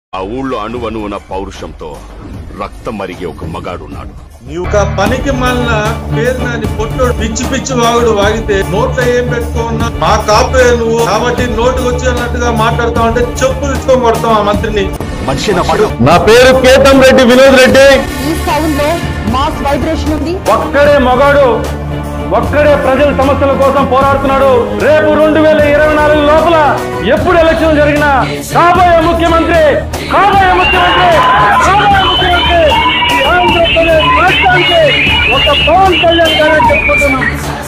ఆ ఊళ్ళో అణువణువున పౌరుషంతో రక్తం మరిగే ఒక మగాడున్నాడు ఒక పనికి మళ్ళా పేరు నాని పొట్టోడు పిచ్చి పిచ్చి వాగుడు వాగితే నోట్లో ఏం పెట్టుకోన్నా మా కాపే నువ్వు కాబట్టి నోటుకు వచ్చేటట్టుగా మాట్లాడుతావు అంటే చెప్పు తీసుకొని కొడతాం ఆ మంత్రిని మనిషి నమ్మడు నా పేరు కేతం రెడ్డి వినోద్ రెడ్డి ఈ సౌండ్ లో మాస్ వైబ్రేషన్ ఉంది ఒక్కడే మగాడు ఒక్కడే ప్రజల సమస్యల కోసం పోరాడుతున్నాడు రేపు రెండు వేల ఇరవై నాలుగు లోపల ఎప్పుడు ఎలక్షన్ జరిగినా కాబోయే ముఖ్యమంత్రి కాబోయే ముఖ్యమంత్రి కాబోయే ముఖ్యమంత్రి ఈ ఆంధ్రప్రదేశ్ రాష్ట్రానికి ఒక పవన్ కళ్యాణ్ గారే చెప్పుకుంటున్నాం